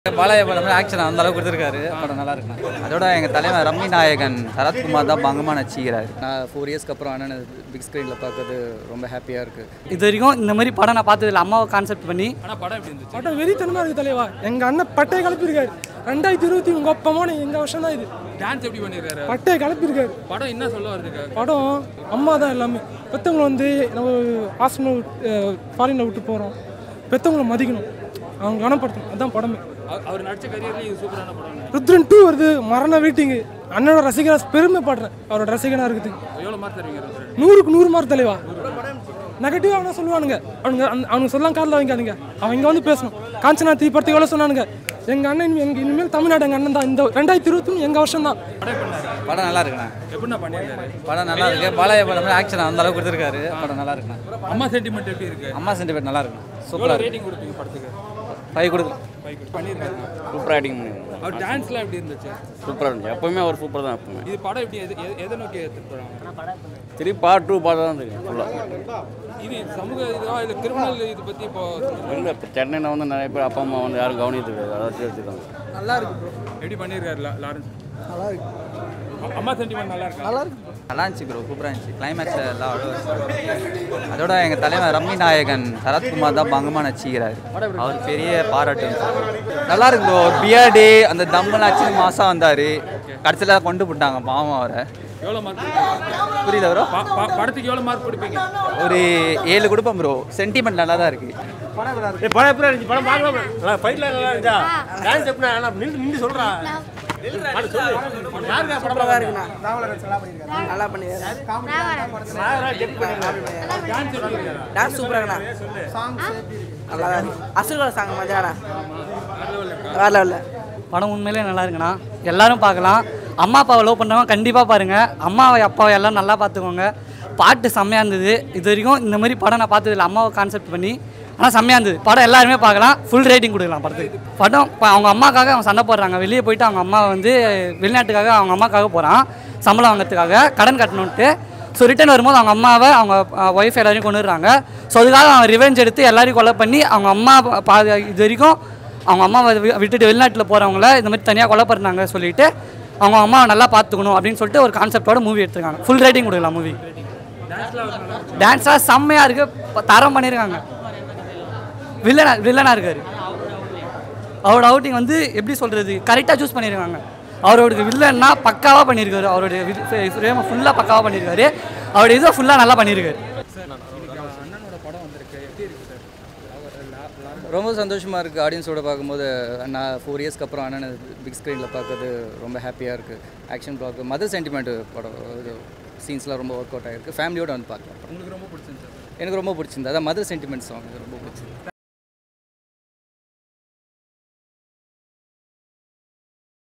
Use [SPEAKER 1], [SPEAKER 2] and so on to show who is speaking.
[SPEAKER 1] பாலாய படம் ஆக்ஷன் அந்த அளவுக்கு கொடுத்துருக்காரு படம் நல்லா இருக்கு அதோட எங்கள் தலைவர் ரம்மி நாயகன் சரத்குமார் தான் பங்கமாக நடிச்சிக்கிறாரு நான் ஃபோர் இயர்ஸ்க்கு அப்புறம் அண்ணன் பிக் ஸ்க்ரீனில் பார்க்கறது ரொம்ப ஹாப்பியாக இருக்குது
[SPEAKER 2] இது வரைக்கும் இந்த மாதிரி படம் நான் பார்த்ததில்ல அம்மாவை கான்செப்ட் பண்ணி
[SPEAKER 3] படம் வெறித்தனமா இருக்கு தலைவா எங்க அண்ணன் பட்டையை கிளப்பியிருக்காரு ரெண்டாயிரத்தி இருபத்தி உங்க அப்பமான எங்க வருஷம் தான் இது
[SPEAKER 4] டான்ஸ் எப்படி பண்ணிருக்காரு
[SPEAKER 3] பட்டையை கிளப்பியிருக்காரு
[SPEAKER 4] படம் என்ன சொல்ல வருதுக்கு
[SPEAKER 3] படம் அம்மா தான் எல்லாமே பெத்தவங்களை வந்து நம்ம ஹாஸ்டலில் ஃபாரினில் விட்டு போகிறோம் பெத்தவங்களை மதிக்கணும் அவங்க கனப்படுத்தணும் அதான் படமே
[SPEAKER 4] அவ- அவர் நடிச்ச கரியர்ல இது சூப்பரான படம்
[SPEAKER 3] ருத்ரன் டூ வருது மரண வெயிட்டிங்கு அண்ணனோட ரசிகரா பெருமைப்படுறேன் அவரோட ரசிகனாக இருக்குது
[SPEAKER 4] எவ்வளவு மார்க் தருவீங்க ருத்ரன்?
[SPEAKER 3] நூறுக்கு நூறு மார்க் தலைவா நெகட்டிவ் அவனை சொல்லுவானுங்க அவனுங்க அந்த- அவனுங்க சொல்லலாம் காதில் வாங்கிக்காதுங்க அவன் இங்கே வந்து பேசணும் காஞ்சனா தீ படத்துக்கு எவ்வளோ சொன்னானுங்க எங்கள் அண்ணன் இனிமே- எங்க இனிமேல் தமிழ்நாடு எங்கள் அண்ணன் தான் இந்த ரெண்டாயிரத்தி இருபத்தி மூணு எங்கள் வருஷம் தான்
[SPEAKER 1] படம் நல்லா இருக்குண்ணா
[SPEAKER 4] எப்படிண்ணா பண்ணியிருக்காரு
[SPEAKER 1] படம் நல்லா இருக்கு பாலாய படம் ஆக்ஷன் அந்த அளவுக்கு கொடுத்துருக்காரு படம் நல்லா இருக்குண்ணா
[SPEAKER 4] அம்மா சென்டிமெண்ட் எப்படி இருக்கு
[SPEAKER 1] அம்மா சென்டிமெண்ட் நல்லா இருக்குண்ணா
[SPEAKER 4] எவ்வளவு
[SPEAKER 1] சூப்பராக இருக்கு
[SPEAKER 4] ரேட்டிங் கொடுப்பீங்க படத்துக்கு
[SPEAKER 1] ஃபைவ் கொடுக்கலாம்
[SPEAKER 4] பண்ணியிருக்காரு
[SPEAKER 5] சூப்பராக ஆக்டிங் பண்ணிருக்காங்க
[SPEAKER 4] அவர் டான்ஸ்லாம் எப்படி இருந்துச்சு
[SPEAKER 5] சூப்பராக இருந்துச்சு எப்பவுமே அவர் சூப்பர் தான் எப்பவுமே
[SPEAKER 4] இது படம் எப்படி எது- எது- எதை நோக்கி எடுத்துட்டு போறாங்க
[SPEAKER 5] திருப்பி பார்ட் டூ பார்த்து தான் தெரியும் ஃபுல்லாக
[SPEAKER 4] இது சமூக இதுவா இல்லை கிரிமினல் இது பத்தி இப்போ
[SPEAKER 5] இல்லை இப்போ சென்னையில் வந்து நிறைய பேர் அப்பா அம்மா வந்து யாரும் கவனித்து கிடையாது அதை வச்சு எடுத்துக்காங்க
[SPEAKER 4] எப்படி பண்ணியிருக்காரு லா- லாரன்ஸ் நல்லா இருக்கு அம்மா சென்டிமெண்ட் நல்லா இருக்கா நல்லா இருக்கு
[SPEAKER 1] நல்லா இருந்துச்சு ப்ரோ சூப்பராக இருந்துச்சு கிளைமேக்ஸில் எல்லாம் அவ்வளோ அதோட எங்கள் தலைவர் ரம்மி நாயகன் சரத்குமார் தான் பங்கமாக நடிச்சிக்கிறாரு அவர் பெரிய பாராட்டு நல்லா இருக்கு ப்ரோ பியர்டு அந்த தம்மெல்லாம் அச்சு மாதம் வந்தார் கடைசியில் கொண்டு போட்டாங்க பாவம் அவரை
[SPEAKER 4] எவ்வளோ மார்க்
[SPEAKER 1] புரியல ப்ரோ
[SPEAKER 4] படத்துக்கு எவ்வளோ மார்க் கொடுப்பீங்க
[SPEAKER 1] ஒரு ஏழு கொடுப்போம் ப்ரோ சென்டிமெண்ட் நல்லா தான் இருக்குது
[SPEAKER 6] ஏய், படம் எப்படி இருந்துச்சு படம் பார்க்கலாம் நல்லா ஃபைட்லாம் நல்லா இருந்துச்சா டான்ஸ் எப்படி நல்லா நின்று நின்று சொல்றா அது சொல்லு யாருக்கா படம் நல்லா இருக்குண்ணா
[SPEAKER 7] நல்லா பண்ணிருக்காரு
[SPEAKER 6] நாகராஜ் ஜெட் பண்ணிருக்காரு
[SPEAKER 7] டான்ஸ் சூப்பராங்கண்ணா நல்லா அசுரகோல சாங் மஜாண்ணா வேற லெவலில்
[SPEAKER 2] படம் உண்மையிலே நல்லா இருக்குண்ணா எல்லாரும் பார்க்கலாம் அம்மா அப்பாவை லவ் பண்ணுறவங்க கண்டிப்பாக பாருங்கள் அம்மாவை அப்பாவை எல்லாம் நல்லா பார்த்துக்கோங்க பாட்டு செம்மையாக இருந்தது இது வரைக்கும் இந்த மாதிரி படம் நான் பார்த்ததில்ல அம்மாவை கான்செப்ட் பண்ணி ஆனால் செம்மையாக இருந்தது படம் எல்லாருமே பார்க்கலாம் ஃபுல் ரேட்டிங் கொடுக்கலாம் படத்துக்கு படம் இப்போ அவங்க அம்மாக்காக அவங்க சண்டை போடுறாங்க வெளியே போயிட்டு அவங்க அம்மா வந்து வெளிநாட்டுக்காக அவங்க அம்மாக்காக போகிறான் சம்பளம் வாங்குறதுக்காக கடன் கட்டணுன்ட்டு ஸோ ரிட்டர்ன் வரும்போது அவங்க அம்மாவை அவங்க ஒய்ஃப் எல்லாரையும் கொண்டு வர்றாங்க ஸோ அதுக்காக அவன் ரிவெஞ்ச் எடுத்து எல்லாரையும் கொலை பண்ணி அவங்க அம்மா பா இது வரைக்கும் அவங்க அம்மாவை வி- விட்டுட்டு வெளிநாட்டில் போகிறவங்கள இந்த மாதிரி தனியாக கொலை பண்ணாங்க சொல்லிட்டு அவங்க அம்மாவை நல்லா பார்த்துக்கணும் அப்படின்னு சொல்லிட்டு ஒரு கான்செப்டோட மூவி எடுத்திருக்காங்க ஃபுல் ரேட்டிங் கொடுக்கலாம் மூவி டான்ஸ்லாம் செம்மையாக இருக்குது தரம் பண்ணியிருக்காங்க வில்லனா வில்லனாக இருக்கார் அவரோட அவுட்டிங் வந்து எப்படி சொல்கிறது கரெக்டாக சூஸ் பண்ணியிருக்காங்க அவரோட வில்லன்னா பக்காவாக பண்ணியிருக்காரு அவருடைய ஃப்ரேமை ஃபுல்லாக பக்காவாக பண்ணியிருக்காரு அவருடைய இதை ஃபுல்லாக நல்லா பண்ணியிருக்காரு
[SPEAKER 4] அண்ணனோட படம் வந்திருக்கு எப்படி இருக்கு சார்
[SPEAKER 1] ரொம்ப சந்தோஷமாக இருக்குது ஆடியன்ஸோட பார்க்கும்போது நான் ஃபோர் இயர்ஸ்க்கு அப்புறம் அண்ணன் பிக் ஸ்க்ரீனில் பார்க்கறது ரொம்ப ஹாப்பியாக இருக்குது ஆக்ஷன் பார்க்க மதர் சென்டிமெண்ட் படம் இது சீன்ஸ்லாம் ரொம்ப ஒர்க் அவுட் ஆகிருக்கு ஃபேமிலியோட வந்து பார்க்கலாம்
[SPEAKER 4] உங்களுக்கு ரொம்ப பிடிச்சிருந்துச்சு
[SPEAKER 1] எனக்கு ரொம்ப பிடிச்சிருந்தது அதான் மதர் சென்டிமெண்ட் சாங் ரொம்ப பிடிச்சிருந்தது